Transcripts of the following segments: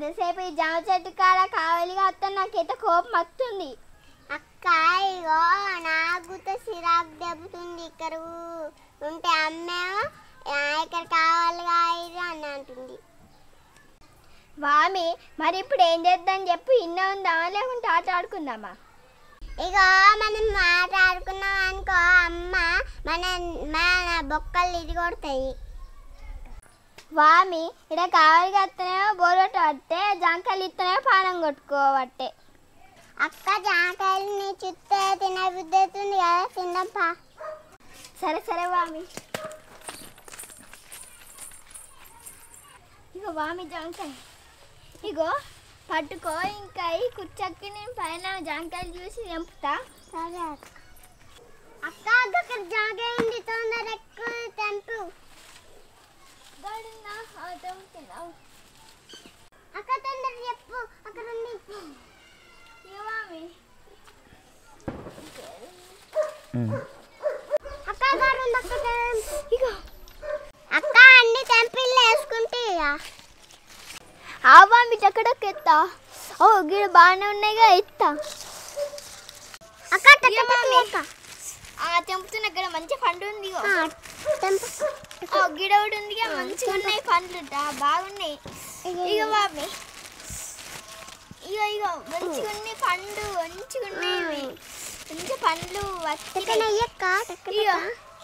ఎంతసేపు ఈ జామ చెట్టు కాడ కావలిగా వస్తే నాకైతే కోపం వస్తుంది అక్క ఇగో నాకు సిరాకు దెబ్బతుంది ఇక్కడ ఊ- ఉంటే అమ్మేమో "ఆ, ఇక్కడ కావాలిగా ఇది అని అంటుంది వామి మరి ఇప్పుడు ఏం చేద్దాం చెప్పు ఇన్న ఉందామా లేకుంటే ఆట ఆడుకుందామా ఇగో మనం మాట్లాడుకున్నాం అనుకో అమ్మ మన మన బొక్కలు ఇది కొడతాయి వామి ఇక్కడ కావలిగా వస్తేనేమో బోరొట్టు పడితే జాంకాయలు ఇస్తేనే పానం కొట్టుకోవట్టే అక్క జాంకాయలు నీ చుట్టే తినబుద్ధి అవుతుంది కదా తిందప్పా సరే సరే వామి ఇగో వామి జాంకాయ ఇగో పట్టుకో ఇంకా ఈ కుచ్చక్కి నేను పైన జాంకాయలు చూసి తెంపుతా సరే అక్క అక్క అక్కడ జాంకాయ ఉంది తొందర ఎక్కువ తెంపు గడినా, ఆ, తెంపుతున్నావు. అక్క తొందర చెప్పు అక్కడ ఉంది ఇగో వామి అక్క అక్కడ ఉంది అక్క తెంపు ఇగో అక్క అన్ని తెంపిల్లు వేసుకుంటే ఇక ఆ వామి చక్కడక్క ఎత్తా ఓ గిడ బాగానే ఉన్నాయిగా ఎత్తా అక్క టక్ టక్ టక్ అక్క ఆ తెంపుతున్న ఇక్కడ మంచి పండు ఉంది ఇగో. ఆ, తెంపు ఓ గిడ ఒకటి ఉందిగా మంచిగా ఉన్నాయి పండ్లు దా, బాగున్నాయి ఇగో బాబీ ఇగో ఇగో మంచిగా ఉన్నాయి పండు మంచిగా ఉన్నాయి ఇవి. మంచి పండ్లు టక్ వచ్చినాయి నెయ్యక్క టక్ ఇగో.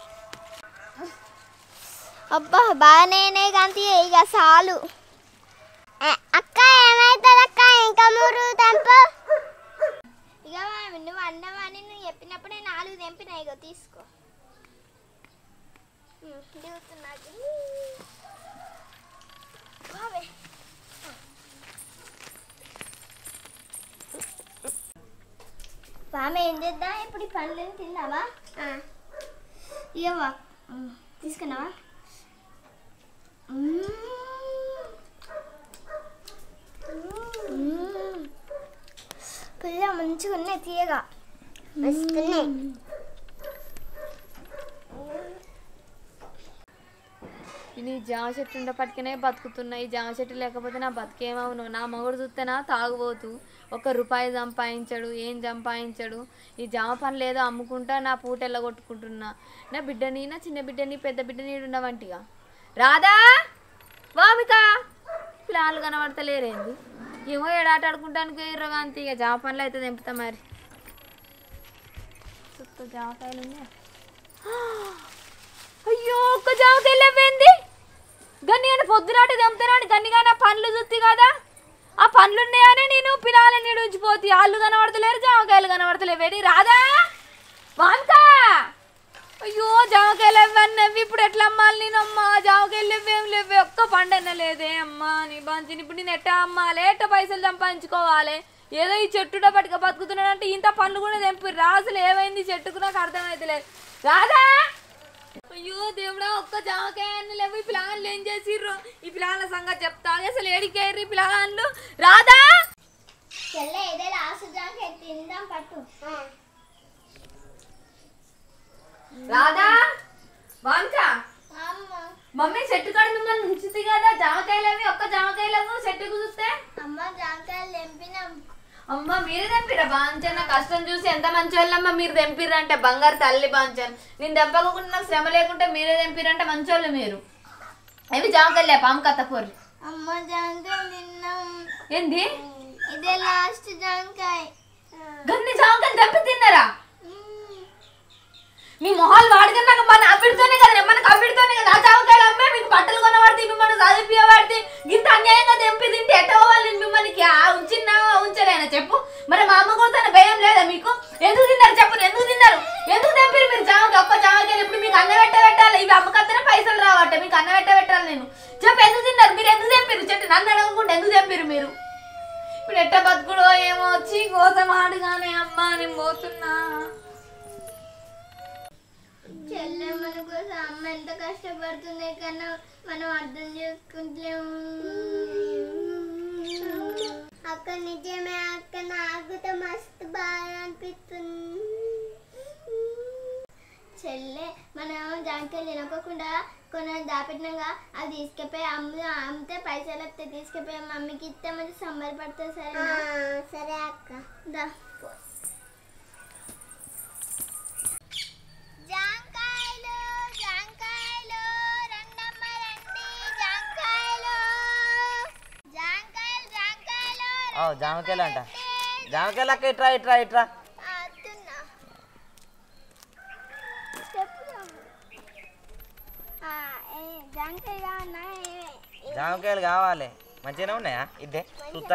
అబ్బా బాగానే కాంతి ఇక చాలు అక్క ఏమైతుంది అక్క ఇంకా మూడు తెంపు ఇక బాబీ, నువ్వు అన్నవాని నువ్వు చెప్పినప్పుడే నాలుగు తెంపినా ఇగో తీసుకో ఉమ్, దిగుతున్నది బాబే బామె ఏం చేద్దాం ఇప్పుడు ఈ పండ్లను తిందామా ఇవ్వవా తీసుకున్నావా పిల్ల మంచిగా ఉన్నాయి తీయగా వస్తున్నాయి నీ జామ చెట్టు ఉండపటికనే బతుకుతున్నా ఈ జామ చెట్టు లేకపోతే నా బతికేమవును నా మొగుడు చూస్తేనా తాగుబోతు ఒక రూపాయి సంపాదించడు ఏం సంపాదించడు ఈ జామ పనులు ఏదో అమ్ముకుంటా నా పూట ఎల్లగొట్టుకుంటున్నా నా బిడ్డని నా చిన్న బిడ్డని పెద్ద బిడ్డని ఉండవంటిగా రాధా వామిక పిల్లలు కనబడతలేరేంది ఏమో ఏడాట ఆడుకుంటానికి ఇర్రగాంతి ఇక జామ పనులు అయితే తెంపుతా మరి చుట్టూ జామకాయలు ఉన్నాయి అయ్యో ఒక్క జామకాయ లేవేంది గన్ని అని పొద్దునాటి తెంపుతానని గన్నిగా నా పండ్లు చూస్తే కదా ఆ పండ్లు ఉన్నాయని నేను పిలాలని ఉంచిపోతే ఆళ్ళు కనబడతలేరు జామకాయలు కనబడతలేవేడి రాదా వాంతా అయ్యో జామకాయలు ఇవన్నవి ఇప్పుడు ఎట్లా అమ్మాలి నేను అమ్మా జామకాయలు లేవేం లేవే ఒక్క పండన్న లేదే అమ్మా నీ బంచిని ఇప్పుడు నేను ఎట్టా అమ్మాలి ఎట్ట పైసలు సంపాదించుకోవాలి ఏదో ఈ చెట్టుడ పట్టుక బతుకుతున్నాడంటే ఇంత పండ్లు కూడా తెంపి రాసులు ఏమైంది ఈ చెట్టుకు నాకు అర్థమైతలేదు రాదా అయ్యో దేవుడా ఒక్క జామకాయలు లేవు ఈ పిల్లలు ఏం చేసిర్రు ఈ పిల్లల సంగతి చెప్తా అసలు ఏడికేర్రు ఈ పిల్లలు రాదా చెల్ల ఏదో లాస్ట్ జాంకాయ తిందాం పట్టు రాదా వాంకా అమ్మ మమ్మీ చెట్టు కాడ మిమ్మల్ని ఉంచుతుంది కదా జామకాయలు అవి ఒక్క జామకాయలు చెట్టుకు చూస్తే అమ్మ జాంకాయలు తెంపినాం అమ్మ మీరే తెంపిరా బాంచన్ నా కష్టం చూసి ఎంత మంచి వాళ్ళమ్మ మీరు తెంపిర్రు అంటే బంగారు తల్లి బాంచన్ నేను తెంపకుండా నాకు శ్రమ లేకుంటే మీరే తెంపిరంటే మంచోళ్ళు మీరు అవి జామకాయలే పాము కత్తపోరు అమ్మ జాంకాయలు తిన్నాం ఏంది ఇదే లాస్ట్ జాంకాయ గన్ని జామకాయలు తెంపి తిన్నారా మీ మొహాలు వాడుకున్నాక మన అవిడితోనే కదా మనకు అవిడితోనే కదా ఆ జామకాయలు అమ్మే మీకు బట్టలు కొనబడితే మిమ్మల్ని చదివియబడితే ఇంత అన్యాయంగా తెంపి తింటే ఎట్ట పోవాలి నేను మిమ్మల్ని ఆ ఉంచినా ఉంచలేనా చెప్పు మరి మా అమ్మ కూడా తన భయం లేదా మీకు ఎందుకు తిన్నారు చెప్పు ఎందుకు తిన్నారు ఎందుకు తెంపారు మీరు జామకాయ ఒక్క జామకాయలు ఇప్పుడు మీకు అన్న పెట్ట పెట్టాలి ఇవి అమ్మకత్తనే పైసలు రావట్టే మీకు అన్న పెట్ట పెట్టాలి నేను చెప్పు ఎందుకు తిన్నారు మీరు ఎందుకు తెంపారు చెట్టు నన్ను అడగకుండా ఎందుకు తెంపారు మీరు ఇప్పుడు ఎట్ట బతుకుడో ఏమో వచ్చి కోసం ఆడుగానే అమ్మా నేను పోతున్నా చెల్లె మన కోసం అమ్మ ఎంత కష్టపడుతుంది కన్నా మనం అర్థం చేసుకుంటలేము అక్క నిజమే అక్క నాకు తో మస్తు బాగా అనిపిస్తుంది చెల్లె మనం జాంకాయలు తినకోకుండా కొన్ని దాపెట్టినాక అది తీసుకుపోయి అమ్ము అమ్మితే పైసలు వస్తే తీసుకుపోయి మమ్మీకి ఇస్తే మంచి సంబరపడుతుంది సరే సరే అక్క దా జాంకాయలు జాంకాయలు రండమ్మ రండి జాంకాయలు జాంకాయలు జాంకాయలు ఓ జామకాయలు అంట జామకాయలు అక్క ఇట్రా ఇట్రా ఇట్రా అత్తున్నా చెప్పు జాంకాయ కావన్నా జామకాయలు కావాలి మంచిగానే ఉన్నాయా ఇద్దే చూస్తా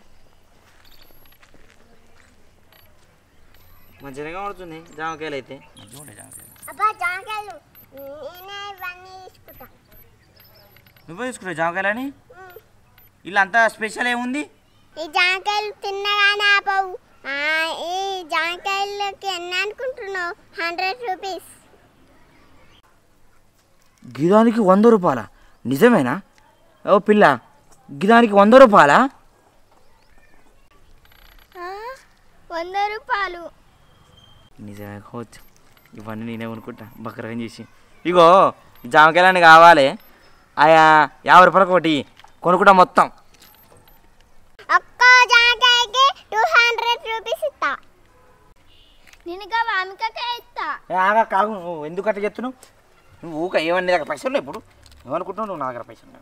మంచిగానే కనబడుతుంది జామకాయలు అయితే మంచిగా ఉంటాయి జామకాయలు అబ్బా జాంకాయలు నేనే ఇవన్నీ తీసుకుంటా నువ్వే తీసుకున్నావు జామకాయలు అని ఇలా అంతా స్పెషల్ ఏముంది ఈ జాంకాయలు తిన్నగానే ఆపవు ఆ, ఈ జాంకాయలకి ఎన్ని అనుకుంటున్నావు హండ్రెడ్ రూపీస్ గిదానికి వంద రూపాయల నిజమేనా ఓ పిల్ల గిదానికి వంద రూపాయలా వంద రూపాయలు నిజమే కావచ్చు ఇవన్నీ నేనే కొనుక్కుంటా బకరకం చేసి ఇగో జామకాయలని కావాలి ఆయా యాభై రూపాయలకు ఒకటి కొనుక్కుంటా మొత్తం ఒక్క జాంకాయకి టూ హండ్రెడ్ రూపీస్ ఇస్తా నేనుగా వామికకే ఇస్తా ఏ, ఆగా కాగు నువ్వు ఎందుకు అట్లా చెప్తున్నావు నువ్వు ఊక ఏమన్నా నీ దగ్గర పైసలు ఉన్నాయి ఇప్పుడు ఏమనుకుంటున్నావు నువ్వు నా దగ్గర పైసలు ఉన్నాయి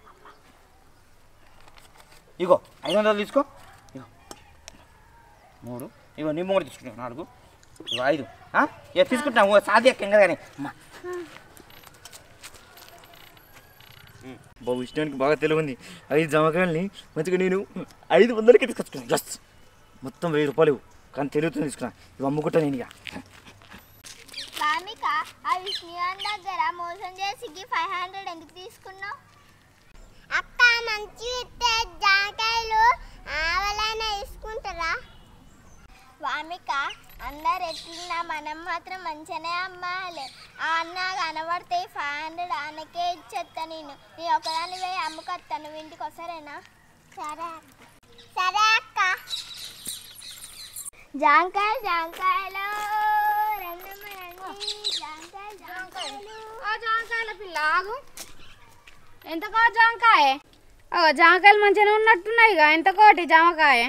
ఇగో ఐదు వందలు తీసుకో ఇగో మూడు ఇగో నీ మూడు తీసుకుంటావు నాలుగు ఇగో ఐదు ఆ? ఇక తీసుకుంటున్నావు సాధ్య ఎక్కడ కానీ అమ్మా బాబు ఇష్టానికి బాగా తెలివి ఉంది ఐదు జమకాయలని మంచిగా నేను ఐదు వందలకి తీసుకొచ్చుకున్నాను జస్ట్ మొత్తం వెయ్యి రూపాయలు కానీ తెలివితో తీసుకున్నా ఇవి అమ్ముకుంటా నేను ఇక వామిక ఆ విష్ణుయాన్ దగ్గర మోసం చేసి ఫైవ్ హండ్రెడ్ ఎందుకు తీసుకున్నావు అక్క మంచి ఇస్తే జాంకాయలు ఆవలైనా తీసుకుంటారా వామిక అందరు ఎట్లున్నా మనం మాత్రం మంచిగానే అమ్మాలి ఆ అన్న కనబడితే ఫైవ్ హండ్రెడ్ ఆయనకే ఇచ్చేస్తా నేను నేను ఒకదాని పోయి అమ్ముకొస్తాను నువ్వు ఇంటికి వస్తారేనా సరే అక్క సరే అక్క జాంకాయలు జాంకాయలు రండమ్మ రండి జాంకాయలు జాంకాయలు ఆ జాంకాయల పిల్ల ఆగు ఎంతకో జాంకాయ ఓ జాంకాయలు మంచిగానే ఉన్నట్టున్నాయి ఇక ఎంతకోటి జామకాయ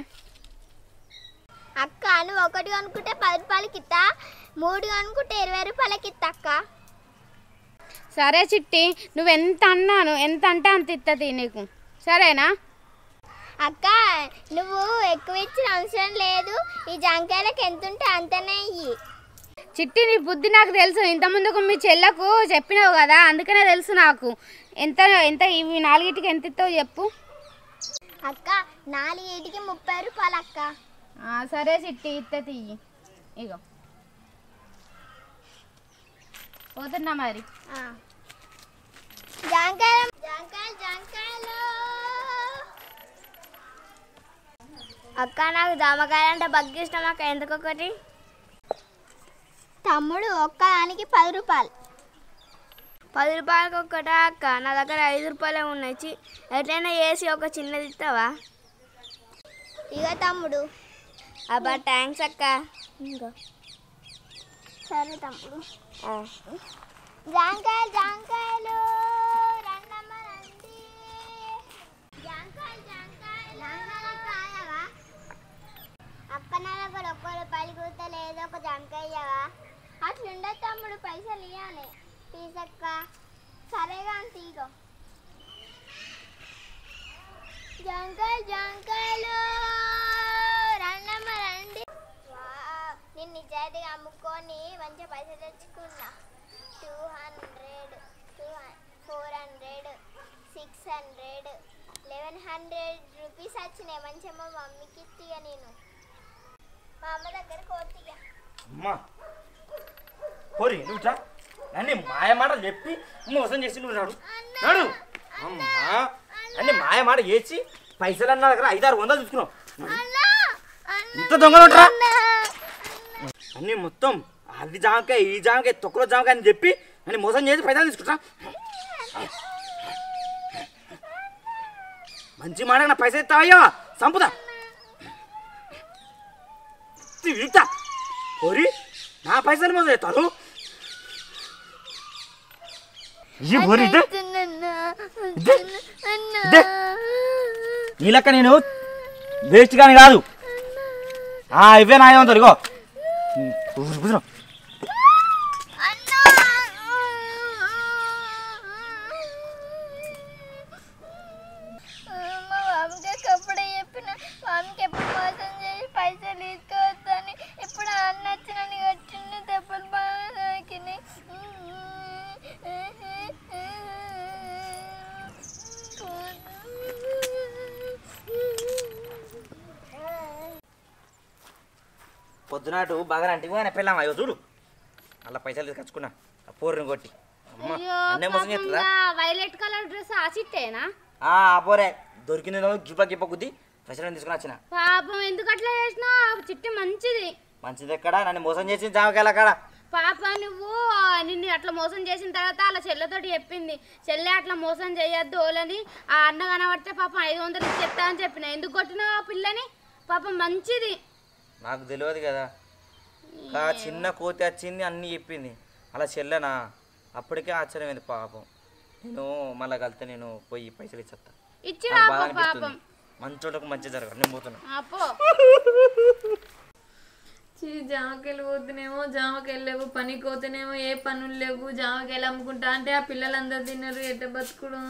అక్క నువ్వు ఒకటి కొనుక్కుంటే పది రూపాయలకి ఇస్తా మూడు కొనుక్కుంటే ఇరవై రూపాయలకి ఇస్తా అక్క సరే చిట్టి నువ్వు ఎంత అన్నాను ఎంత అంటే అంత ఇస్తుంది నీకు సరేనా అక్క నువ్వు ఎక్కువ ఇచ్చిన అవసరం లేదు ఈ జాంకాయలకు ఎంత ఉంటే అంతనే ఇయ్యి చిట్టి నీ బుద్ధి నాకు తెలుసు ఇంత ముందుకు మీ చెల్లకు చెప్పినావు కదా అందుకనే తెలుసు నాకు ఎంత ఎంత ఇవి నాలుగిటికి ఎంత ఇస్తావు చెప్పు అక్క నాలుగేటికి ముప్పై రూపాయలు అక్క ఆ, సరే చిట్టి ఇత్త తీయి ఇగో పోతున్నా మరి జాంకాయలు జాంకాయలు జాంకాయలు అక్క నాకు జామకాయలు అంటే బగ్గి ఇష్టం అక్క ఎందుకొకటి తమ్ముడు ఒక్కదానికి పది రూపాయలు పది రూపాయలకి ఒక్కటా అక్క నా దగ్గర ఐదు రూపాయలే ఉన్నాయి చి, ఎట్లయినా వేసి ఒక చిన్నది ఇస్తావా ఇక తమ్ముడు అబ్బా థ్యాంక్స్ అక్క సరే తమ్ముడు జాంకాయలు జాంకాయలు రండమ్మ రండి జాంకాయలు జాంకాయలు కాయవా అక్క నా దగ్గర ఒక్క రూపాయలు కూడా లేదు ఒక జాంకాయ ఇయ్యవా? అట్లుండదు తమ్ముడు పైసలు ఇవ్వాలి ప్లీజ్ అక్క సరేగా తీగో జాంకాయలు జాంకాయలు రండమ్మ రండి నేను నిజాయితీగా అమ్ముకొని మంచిగా పైసలు తెచ్చుకున్నా two hundred two four hundred six hundred eleven hundred rupees వచ్చినాయి మంచిగా మా మమ్మీకి ఇస్తిగా నేను మా అమ్మ దగ్గర కోతిగా అమ్మా కోరి నువ్వు ఇట్లా అన్ని మాయ మాటలు చెప్పి మోసం చేసి నువ్వు నాడు నాడు అమ్మా అన్ని మాయ మాట చేసి పైసలు అన్న దగ్గర ఐదారు వందలు తీసుకున్నావు ఇంత దొంగలు ఉంటారా అన్ని మొత్తం అది జామకాయ ఈ జామకాయ తొక్కలో జామకాయ అని చెప్పి అన్ని మోసం చేసి పైసలు తీసుకుంటా మంచి మాట నా పైసలు ఇస్తావయ్యా సంపుదా ఇస్తా కోరి నా పైసలు మొదలు ఎత్తాను ఈ పోరి ఇదే వద్దన్నా, ఇదే అన్నా. ఇదే నీ లెక్క నేను వేస్ట్ కానీ కాదు ఆ, ఇవే నా ఏమంటారు ఇగో కూర్చో, కూర్చో. అన్నా. మా మామకి అప్పుడే చెప్పిన మామకి ఎప్పుడు మోసం చేసి పైసలు తీసుకోవద్దని ఇప్పుడు అన్న వచ్చినని కట్టిన దెబ్బలు బాగా తాకినాయి పొద్దునాటు బాగా అంటే ఆయన పెళ్ళాం అయ్యో చూడు అలా పైసలు తీసుకొచ్చుకున్నా ఆ పోరుని కొట్టి అమ్మ అన్నే మోసం చేస్తుందా వైలెట్ కలర్ డ్రెస్ ఆ చిట్టేనా ఆ పోరే దొరికింది గిప్ప గిప్ప గుద్ది పైసలు తీసుకుని వచ్చిన పాపం ఎందుకు అట్లా చేసినా చిట్టి మంచిది మంచిది ఎక్కడ నన్ను మోసం చేసి జామకాయలు అక్కడ పాప నువ్వు ఆ, నిన్ను అట్లా మోసం చేసిన తర్వాత అలా చెల్లెతోటి చెప్పింది చెల్లె అట్లా మోసం చేయొద్దు ఓలని ఆ అన్న కనబడితే పాపం ఐదు వందలు ఇచ్చేస్తా అని చెప్పిన ఎందుకు కొట్టినావు ఆ పిల్లని పాపం మంచిది నాకు తెలియదు కదా కా చిన్న కోతి వచ్చింది అన్నీ చెప్పింది అలా చెల్లెనా అప్పటికే ఆశ్చర్యమైంది పాపం నేను మళ్ళీ కలితే నేను పోయి పైసలు ఇచ్చేస్తా ఇచ్చి నాకు బాధ రాపో పాపం అనిపిస్తుంది మంచోళ్ళకు మంచి జరగదు నేను పోతున్నా అపో జామకాయలు పోతేనేమో జామకాయలు లేవు పనికి పోతేనేమో ఏ పనులు లేవు జామకాయలు అమ్ముకుంటా అంటే ఆ పిల్లలందరూ తిన్నారు ఎట్ట బతుకుడు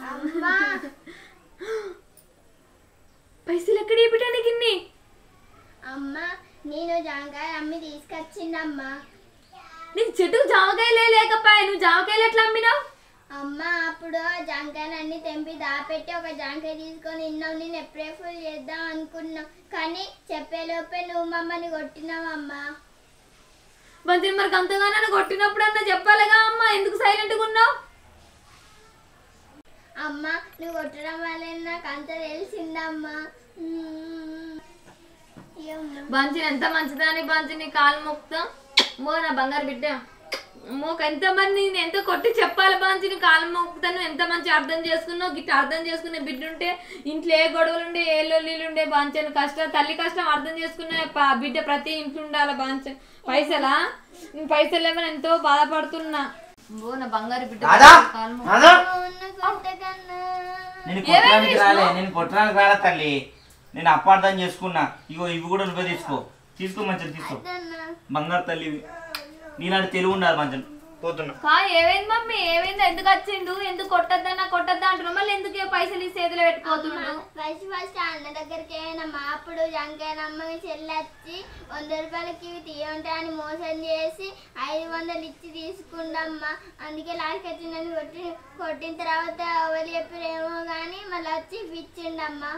పైసలు ఎక్కడ ఇవ్వటానికి ఇన్ని అమ్మ నేను జాంకాయ అమ్మి తీసుకొచ్చిందమ్మా నీకు చెట్టుకు జామకాయలే లేకపోయా నువ్వు జామకాయలు ఎట్లా అమ్మినావు అమ్మ అప్పుడు జాంకాయలన్నీ తెంపి దాపెట్టి ఒక జాంకాయ తీసుకొని ఇన్నావు నేను ఎప్పుడే ఫుల్ చేద్దాం అనుకున్నాం కానీ చెప్పేలోపే నువ్వు మమ్మల్ని కొట్టినావమ్మా మంచి మరి అంతగానో కొట్టినప్పుడు అన్న చెప్పాలిగా అమ్మ ఎందుకు సైలెంట్గా ఉన్నావు అమ్మ నువ్వు కొట్టడం వల్ల నాకు అంత తెలిసిందమ్మా మ్మ్. ఏమ్మా? బంచి ఎంత మంచిదని బంచి నీ కాలు మొక్కుతా మో నా బంగారు బిడ్డ మోకు ఎంత మంది నేను ఎంత కొట్టి చెప్పాలి బంచి నీ కాలు మొక్కుతాను ఎంత మంచి అర్థం చేసుకున్నావు గిట్ట అర్థం చేసుకునే బిడ్డ ఉంటే ఇంట్లో ఏ గొడవలు ఉండే ఏ లొల్లీలు ఉండే బాంచను కష్టం తల్లి కష్టం అర్థం చేసుకునే ప- బిడ్డ ప్రతి ఇంట్లో ఉండాలి బాంచ పైసలా నేను పైసలు లేవని ఎంతో బాధపడుతున్నా ఓ నా బంగారు బిడ్డ రాధా కాలు మొక్కు. రాధా ఉన్న కొట్టకన్నా నేను కొట్టడానికి రాలే నేను కొట్టడానికి రాలే తల్లి నేను అపార్థం చేసుకున్నా ఇగో ఇవి కూడా నువ్వే తీసుకో తీసుకో మంచిది తీసుకో బంగారు తల్లి ఇవి. నీలాంటి తెలివి ఉండాలి మంచిది పోతున్నా కా ఏమైంది మమ్మీ ఏమైంది ఎందుకు వచ్చిండు ఎందుకు కొట్టద్దా కొట్టద్దా అంటున్నావు మళ్ళీ ఎందుకు ఈ పైసలు ఈ చేతిలో పెట్టుకోతున్నాడు ఫస్ట్ ఫస్ట్ అన్న దగ్గరికి అయినమ్మా అప్పుడు జంకయ్యనమ్మ చెల్లి వచ్చి వంద రూపాయలకి ఇవి తీయంటే అని మోసం చేసి ఐదు వందలు ఇచ్చి తీసుకుందమ్మా అందుకే లాస్ట్ వచ్చి నన్ను కొట్టి కొట్టిన తర్వాత ఎవరు చెప్పారేమో కానీ మళ్ళీ వచ్చి ఇవి ఇచ్చిండమ్మా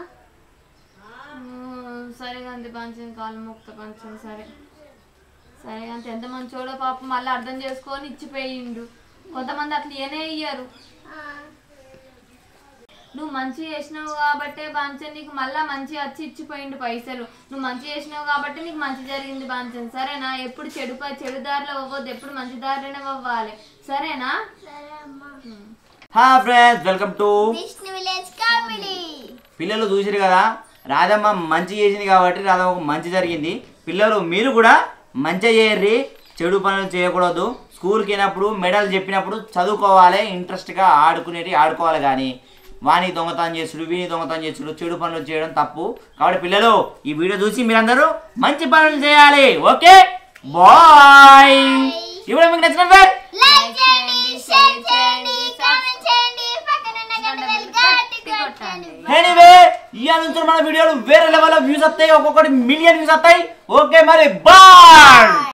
ఉమ్, సరే అంతే పంచింది కాలు ముక్త పంచింది సరే సరే అంతే ఎంత మంచోడో పాపం మళ్ళీ అర్థం చేసుకొని ఇచ్చిపోయిండు కొంతమంది అట్లా ఏనే ఇయ్యరు ఆ, నువ్వు మంచి చేసినావు కాబట్టే బాంచన్ నీకు మళ్ళా మంచి వచ్చి ఇచ్చిపోయిండు పైసలు నువ్వు మంచి చేసినావు కాబట్టి నీకు మంచి జరిగింది బాంచన్ సరేనా ఎప్పుడు చెడు ప- చెడు దారిలో అవ్వద్దు ఎప్పుడు మంచి దారిలోనే అవ్వాలి సరేనా సరే అమ్మా హా friends welcome to Vishnu village comedy పిల్లలు చూసిరు కదా రాధమ్మ మంచి చేసింది కాబట్టి రాధమ్మకు మంచి జరిగింది పిల్లలు మీరు కూడా మంచిగా చేయర్రి చెడు పనులు చేయకూడదు స్కూల్కి వెళ్ళినప్పుడు మెడల్ చెప్పినప్పుడు చదువుకోవాలి ఇంట్రెస్ట్గా ఆడుకునేటి ఆడుకోవాలి కానీ వాని దొంగతనం చేసుడు వీని దొంగతనం చేసుడు చెడు పనులు చేయడం తప్పు కాబట్టి పిల్లలు ఈ వీడియో చూసి మీరందరూ మంచి పనులు చేయాలి ఓకే బాయ్ ఇప్పుడు మీకు నచ్చిన లైక్ చేయండి షేర్ చేయండి కామెంట్ చేయండి పక్కన ఉన్న గంట బెల్ గట్టి కొట్టండి ఎనీవే ఇవాళ నుంచి మన వీడియోలు వేరే లెవెల్ వ్యూస్ వస్తాయి ఒక్కొక్కటి మిలియన్ వ్యూస్ వస్తాయి ఓకే మరి బాయ్